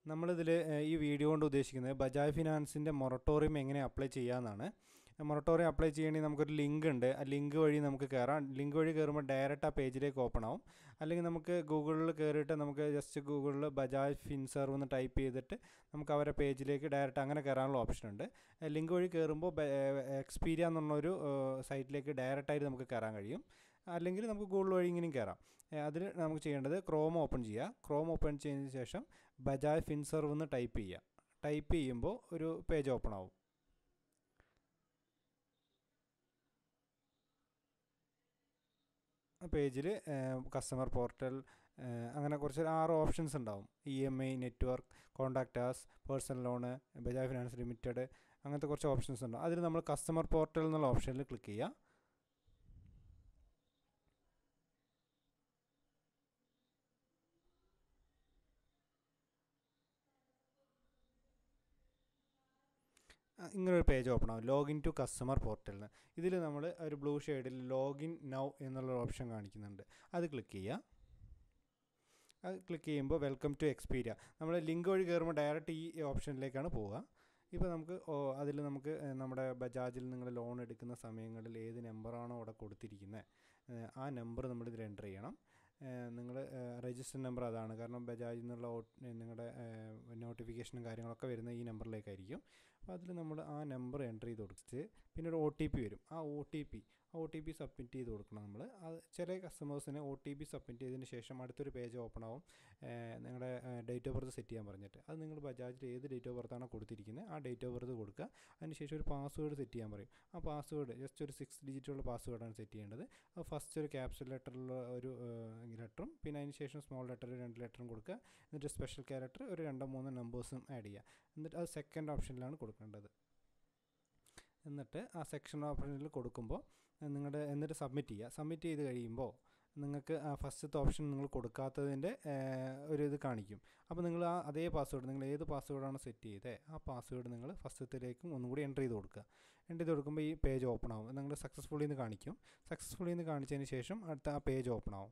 നമ്മളിതിൽ ഈ വീഡിയോ കൊണ്ട് ഉദ്ദേശിക്കുന്നത് ബജാജ് ഫിനാൻസിൻ്റെ മൊറട്ടോറിയം എങ്ങനെ അപ്ലൈ ചെയ്യാമെന്നാണ് മൊറട്ടോറിയം അപ്ലൈ ചെയ്യണമെങ്കിൽ നമുക്കൊരു ലിങ്ക് ഉണ്ട് ആ ലിങ്ക് വഴി നമുക്ക് കയറാം ലിങ്ക് വഴി കയറുമ്പോൾ ഡയറക്റ്റ് ആ പേജിലേക്ക് ഓപ്പൺ ആവും അല്ലെങ്കിൽ നമുക്ക് ഗൂഗിളിൽ കയറിയിട്ട് നമുക്ക് ജസ്റ്റ് ഗൂഗിളിൽ ബജാജ് ഫിൻസർവ് എന്ന് ടൈപ്പ് ചെയ്തിട്ട് നമുക്ക് അവരുടെ പേജിലേക്ക് ഡയറക്റ്റ് അങ്ങനെ കയറാനുള്ള ഓപ്ഷൻ ഉണ്ട് ലിങ്ക് വഴി കയറുമ്പോൾ എക്സ്പീരിയ എന്നുള്ളൊരു സൈറ്റിലേക്ക് ഡയറക്റ്റായിട്ട് നമുക്ക് കയറാൻ കഴിയും അല്ലെങ്കിൽ നമുക്ക് ഗൂഗിൾ വഴി ഇങ്ങനെയും കയറാം അതിൽ നമുക്ക് ചെയ്യേണ്ടത് ക്രോം ഓപ്പൺ ചെയ്യുക ക്രോം ഓപ്പൺ ചെയ്തതിന് ശേഷം ബജാജ് ഫിൻസർവ് എന്ന് ടൈപ്പ് ചെയ്യുക ടൈപ്പ് ചെയ്യുമ്പോൾ ഒരു പേജ് ഓപ്പൺ ആവും പേജിൽ കസ്റ്റമർ പോർട്ടൽ അങ്ങനെ കുറച്ച് ആറ് ഓപ്ഷൻസ് ഉണ്ടാവും E M I network contact us personal loan Bajaj finance limited അങ്ങനത്തെ കുറച്ച് ഓപ്ഷൻസ് ഉണ്ടാവും അതിൽ നമ്മൾ കസ്റ്റമർ പോർട്ടൽ എന്നുള്ള ഓപ്ഷനിൽ ക്ലിക്ക് ചെയ്യുക ഇങ്ങനൊരു പേജ് ഓപ്പൺ ആവും ലോഗിൻ ടു കസ്റ്റമർ പോർട്ടലിന് ഇതിൽ നമ്മൾ ഒരു ബ്ലൂ ഷെയ്ഡിൽ ലോഗിൻ നൗ എന്നുള്ള ഓപ്ഷൻ കാണിക്കുന്നുണ്ട് അത് ക്ലിക്ക് ചെയ്യുക അത് ക്ലിക്ക് ചെയ്യുമ്പോൾ വെൽക്കം ടു എക്സ്പീരിയ നമ്മൾ ലിങ്ക് വഴി കയറുമ്പോൾ ഡയറക്റ്റ് ഈ ഓപ്ഷനിലേക്കാണ് പോവുക ഇപ്പോൾ നമുക്ക് അതിൽ നമുക്ക് നമ്മുടെ ബജാജിൽ നിങ്ങൾ ലോൺ എടുക്കുന്ന സമയങ്ങളിൽ ഏത് നമ്പറാണോ അവിടെ കൊടുത്തിരിക്കുന്നത് ആ നമ്പർ നമ്മൾ ഇതിൽ എൻ്റർ ചെയ്യണം നിങ്ങൾ രജിസ്റ്റർ നമ്പർ അതാണ് കാരണം ബജാജിൽ നിന്നുള്ള നിങ്ങളുടെ നോട്ടിഫിക്കേഷനും കാര്യങ്ങളൊക്കെ വരുന്ന ഈ നമ്പറിലേക്കായിരിക്കും അപ്പോൾ അതിൽ നമ്മൾ ആ നമ്പർ എൻ്റർ ചെയ്ത് കൊടുത്തിട്ട് പിന്നെ ഒരു ഒ ടി പി വരും ആ ഒ ടി പി ആ ഒ ടി പി സബ്മിറ്റ് ചെയ്ത് കൊടുക്കണം നമ്മൾ അത് ചില കസ്റ്റമേഴ്സിന് ഒ ടി പി സബ്മിറ്റ് ചെയ്തതിന് ശേഷം അടുത്തൊരു പേജ് ഓപ്പൺ ആവും നിങ്ങളുടെ ഡേറ്റ് ഓഫ് ബർത്ത് സെറ്റ് ചെയ്യാൻ പറഞ്ഞിട്ട് അത് നിങ്ങൾ ബജാജിൽ ഏത് ഡേറ്റ് ഓഫ് ബർത്താണോ കൊടുത്തിരിക്കുന്നത് ആ ഡേറ്റ് ഓഫ് ബർത്ത് കൊടുക്കുക അതിനുശേഷം ഒരു പാസ്വേഡ് സെറ്റ് ചെയ്യാൻ പറയും ആ പാസ്വേഡ് ജസ്റ്റ് ഒരു സിക്സ് ഡിജിറ്റുള്ള പാസ്വേഡാണ് സെറ്റ് ചെയ്യേണ്ടത് അത് ഫസ്റ്റ് ഒരു ക്യാപ്സൽ ലെറ്ററിലുള്ള ഒരു ലെറ്ററും പിന്നെ അതിന് ശേഷം സ്മോൾ ലെറ്റർ രണ്ട് ലെറ്ററും കൊടുക്കുക എന്നിട്ട് സ്പെഷ്യൽ ക്യാരക്ടർ ഒരു രണ്ടോ മൂന്നോ നമ്പേഴ്സും ആഡ് ചെയ്യുക എന്നിട്ട് അത് സെക്കൻഡ് ഓപ്ഷനിലാണ് കൊടുക്കേണ്ടത് എന്നിട്ട് ആ സെക്ഷൻ ഓപ്ഷനിൽ കൊടുക്കുമ്പോൾ നിങ്ങളുടെ എന്നിട്ട് സബ്മിറ്റ് ചെയ്യുക സബ്മിറ്റ് ചെയ്ത് കഴിയുമ്പോൾ നിങ്ങൾക്ക് ആ ഫസ്റ്റത്തെ ഓപ്ഷൻ നിങ്ങൾ കൊടുക്കാത്തതിൻ്റെ ഒരു ഇത് കാണിക്കും അപ്പോൾ നിങ്ങൾ ആ അതേ പാസ്വേഡ് നിങ്ങൾ ഏത് പാസ്വേഡാണ് സെറ്റ് ചെയ്തത് ആ പാസ്വേഡ് നിങ്ങൾ ഫസ്റ്റത്തിലേക്കും ഒന്നും കൂടി എൻ്റർ ചെയ്ത് കൊടുക്കുക എൻ്റർ ചെയ്ത് കൊടുക്കുമ്പോൾ ഈ പേജ് ഓപ്പൺ ആവും നിങ്ങൾ സക്സസ്ഫുള്ളി എന്ന് കാണിക്കും സക്സസ്ഫുള്ളി എന്ന് കാണിച്ചതിന് ശേഷം അടുത്ത ആ പേജ് ഓപ്പൺ ആവും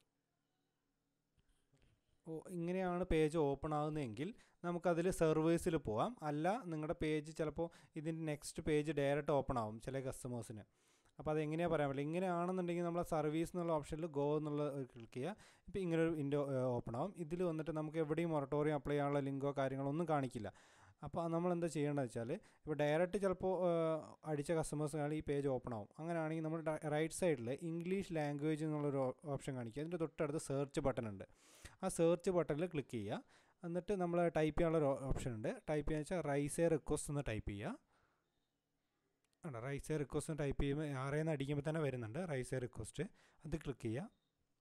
ഓ ഇങ്ങനെയാണ് പേജ് ഓപ്പൺ ആകുന്നതെങ്കിൽ നമുക്കതിൽ സെർവേഴ്സിൽ പോവാം അല്ല നിങ്ങളുടെ പേജ് ചിലപ്പോൾ ഇതിൻ്റെ നെക്സ്റ്റ് പേജ് ഡയറക്റ്റ് ഓപ്പൺ ആവും ചില കസ്റ്റമേഴ്സിന് അപ്പോൾ അത് എങ്ങനെയാണ് പറയാൻ പറ്റില്ല ഇങ്ങനെയാണെന്നുണ്ടെങ്കിൽ നമ്മൾ സർവീസ് എന്നുള്ള ഓപ്ഷനിൽ ഗോ എന്നുള്ള ക്ലിക്ക് ചെയ്യുക ഇപ്പോൾ ഇങ്ങനെ ഒരു വിൻഡോ ഓപ്പൺ ആവും ഇതിൽ വന്നിട്ട് നമുക്ക് എവിടെയും മൊറട്ടോറിയം അപ്ലൈ ചെയ്യാനുള്ള ലിങ്കോ കാര്യങ്ങളോ ഒന്നും കാണിക്കില്ല അപ്പോൾ നമ്മൾ എന്താ ചെയ്യേണ്ടത് വെച്ചാൽ ഇപ്പോൾ ഡയറക്റ്റ് ചിലപ്പോൾ അടിച്ച കസ്റ്റമേഴ്സിനാണ് ഈ പേജ് ഓപ്പൺ ആവും അങ്ങനെയാണെങ്കിൽ നമ്മൾ റൈറ്റ് സൈഡിൽ ഇംഗ്ലീഷ് ലാംഗ്വേജ് എന്നുള്ളൊരു ഓപ്ഷൻ കാണിക്കുക അതിൻ്റെ തൊട്ടടുത്ത് സെർച്ച് ബട്ടൺ ഉണ്ട് ആ സെർച്ച് ബട്ടണിൽ ക്ലിക്ക് ചെയ്യുക എന്നിട്ട് നമ്മൾ ടൈപ്പ് ചെയ്യാനുള്ള ഒരു ഓപ്ഷൻ ഉണ്ട് ടൈപ്പ് ചെയ്യാന്ന് വെച്ചാൽ റൈസ് എ റിക്വസ്റ്റ് എന്ന് ടൈപ്പ് ചെയ്യുക ആണ് റൈസ് എ റിക്വസ്റ്റ് ടൈപ്പ് ചെയ്യുമ്പോൾ ആറേന്ന് അടിക്കുമ്പോൾ തന്നെ വരുന്നുണ്ട് റൈസ് എ റിക്വസ്റ്റ് അത് ക്ലിക്ക് ചെയ്യുക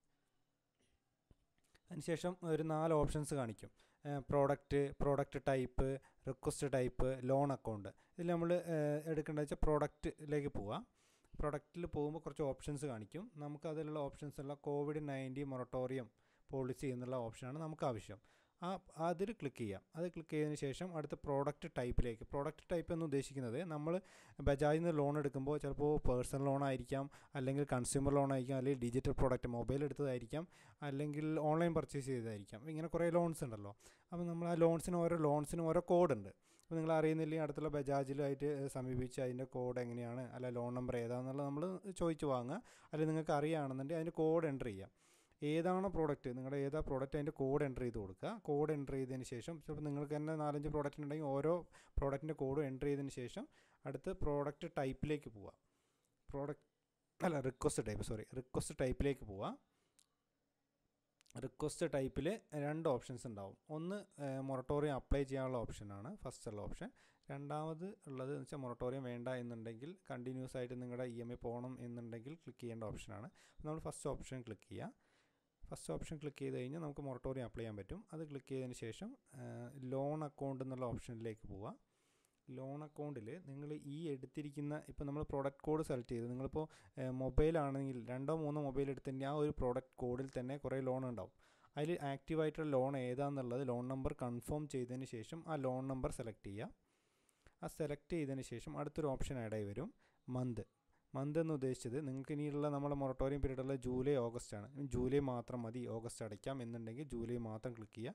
അതിനുശേഷം ഒരു നാല് ഓപ്ഷൻസ് കാണിക്കും product product type request type loan account ഇതിൽ നമ്മൾ എടുക്കേണ്ടത് വെച്ചാൽ പ്രോഡക്റ്റിലേക്ക് പോവാം പ്രൊഡക്റ്റിൽ പോകുമ്പോൾ കുറച്ച് ഓപ്ഷൻസ് കാണിക്കും നമുക്ക് അതിലുള്ള ഓപ്ഷൻസ് ഉള്ള കോവിഡ് നയൻറ്റീൻ മൊറട്ടോറിയം പോളിസി എന്നുള്ള ഓപ്ഷനാണ് നമുക്ക് ആവശ്യം ആ അതിൽ ക്ലിക്ക് ചെയ്യാം അത് ക്ലിക്ക് ചെയ്തതിന് ശേഷം അടുത്ത പ്രോഡക്റ്റ് ടൈപ്പിലേക്ക് പ്രോഡക്റ്റ് ടൈപ്പ് എന്ന് ഉദ്ദേശിക്കുന്നത് നമ്മൾ ബജാജിൽ നിന്ന് ലോൺ എടുക്കുമ്പോൾ ചിലപ്പോൾ പേഴ്സണൽ ലോൺ ആയിരിക്കാം അല്ലെങ്കിൽ കൺസ്യൂമർ ലോൺ ആയിരിക്കാം അല്ലെങ്കിൽ ഡിജിറ്റൽ പ്രോഡക്റ്റ് മൊബൈൽ എടുത്തതായിരിക്കാം അല്ലെങ്കിൽ ഓൺലൈൻ പർച്ചേസ് ചെയ്തതായിരിക്കാം ഇങ്ങനെ കുറേ ലോൺസ് ഉണ്ടല്ലോ അപ്പോൾ നമ്മൾ ആ ലോൺസിന് ഓരോ ലോൺസിനും ഓരോ കോഡ് ഉണ്ട് അപ്പോൾ നിങ്ങൾ അറിയുന്നില്ലെങ്കിൽ അടുത്തുള്ള ബജാജിലുമായിട്ട് സമീപിച്ച് അതിൻ്റെ കോഡ് എങ്ങനെയാണ് അല്ല ലോൺ നമ്പർ ഏതാണെന്നുള്ളത് നമ്മൾ ചോദിച്ച് വാങ്ങുക അല്ലെങ്കിൽ നിങ്ങൾക്ക് അറിയുകയാണെന്നുണ്ടെങ്കിൽ അതിൻ്റെ കോഡ് എൻ്റർ ചെയ്യാം ഏതാണോ പ്രോഡക്റ്റ് നിങ്ങളുടെ ഏതാ പ്രോഡക്റ്റ് അതിൻ്റെ കോഡ് എൻ്റർ ചെയ്ത് കൊടുക്കുക കോഡ് എൻ്റർ ചെയ്തതിന് ശേഷം ചിലപ്പോൾ നിങ്ങൾക്ക് തന്നെ നാലഞ്ച് പ്രോഡക്റ്റ് ഉണ്ടെങ്കിൽ ഓരോ പ്രോഡക്റ്റിൻ്റെ കോഡും എൻ്റർ ചെയ്തതിന് ശേഷം അടുത്ത് പ്രോഡക്റ്റ് ടൈപ്പിലേക്ക് പോവുക പ്രോഡക്റ്റ് അല്ല റിക്വസ്റ്റ് ടൈപ്പ് സോറി റിക്വസ്റ്റ് ടൈപ്പിലേക്ക് പോവുക റിക്വസ്റ്റ് ടൈപ്പിൽ രണ്ട് ഓപ്ഷൻസ് ഉണ്ടാവും ഒന്ന് മൊറട്ടോറിയം അപ്ലൈ ചെയ്യാനുള്ള ഓപ്ഷനാണ് ഫസ്റ്റ് ഉള്ള ഓപ്ഷൻ രണ്ടാമത് ഉള്ളത് എന്ന് വെച്ചാൽ മൊറട്ടോറിയം വേണ്ട എന്നുണ്ടെങ്കിൽ കണ്ടിന്യൂസ് ആയിട്ട് നിങ്ങളുടെ ഇ എം ഐ പോകണം എന്നുണ്ടെങ്കിൽ ക്ലിക്ക് ചെയ്യേണ്ട ഓപ്ഷനാണ് നമ്മൾ ഫസ്റ്റ് ഓപ്ഷൻ ക്ലിക്ക് ചെയ്യുക ഫസ്റ്റ് ഓപ്ഷൻ ക്ലിക്ക് ചെയ്ത് കഴിഞ്ഞാൽ നമുക്ക് മൊറട്ടോറിയം അപ്ലൈ ചെയ്യാൻ പറ്റും അത് ക്ലിക്ക് ചെയ്തതിന് ശേഷം ലോൺ അക്കൗണ്ട് എന്നുള്ള ഓപ്ഷനിലേക്ക് പോവുക ലോൺ അക്കൗണ്ടിൽ നിങ്ങൾ ഈ എടുത്തിരിക്കുന്ന ഇപ്പോൾ നമ്മൾ പ്രോഡക്റ്റ് കോഡ് സെലക്ട് ചെയ്ത് നിങ്ങളിപ്പോൾ മൊബൈലാണെങ്കിൽ രണ്ടോ മൂന്നോ മൊബൈൽ എടുത്തതിൻ്റെ ആ ഒരു പ്രോഡക്റ്റ് കോഡിൽ തന്നെ കുറേ ലോൺ ഉണ്ടാവും അതിൽ ആക്റ്റീവായിട്ടുള്ള ലോൺ ഏതാണെന്നുള്ളത് ലോൺ നമ്പർ കൺഫേം ചെയ്തതിന് ശേഷം ആ ലോൺ നമ്പർ സെലക്ട് ചെയ്യുക ആ സെലക്ട് ചെയ്തതിന് ശേഷം അടുത്തൊരു ഓപ്ഷൻ ആഡായി വരും മന്ത് മന്ത് എന്ന് ഉദ്ദേശിച്ചത് നിങ്ങൾക്ക് ഇനിയുള്ള നമ്മുടെ മൊറട്ടോറിയം പീരീഡുള്ള ജൂലൈ ഓഗസ്റ്റ് ആണ് ജൂലൈ മാത്രം മതി ഓഗസ്റ്റ് അടയ്ക്കാം എന്നുണ്ടെങ്കിൽ ജൂലൈ മാത്രം ക്ലിക്ക് ചെയ്യുക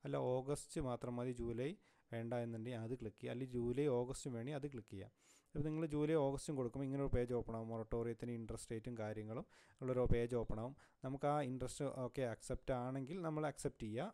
അല്ല ഓഗസ്റ്റ് മാത്രം മതി ജൂലൈ വേണ്ട എന്നുണ്ടെങ്കിൽ അത് ക്ലിക്ക് ചെയ്യുക അല്ലെങ്കിൽ ജൂലൈ ഓഗസ്റ്റും വേണമെങ്കിൽ അത് ക്ലിക്ക് ചെയ്യാം ഇപ്പോൾ നിങ്ങൾ ജൂലൈ ഓഗസ്റ്റും കൊടുക്കുമ്പോൾ ഇങ്ങനെ ഒരു പേജ് ഓപ്പൺ ആവും മൊറട്ടോറിയത്തിന് ഇൻട്രസ്റ്റ് റേറ്റും കാര്യങ്ങളും ഉള്ളൊരു പേജ് ഓപ്പൺ ആവും നമുക്ക് ആ ഇൻട്രസ്റ്റ് ഓക്കെ അക്സെപ്റ്റ് ആണെങ്കിൽ നമ്മൾ അക്സെപ്റ്റ് ചെയ്യുക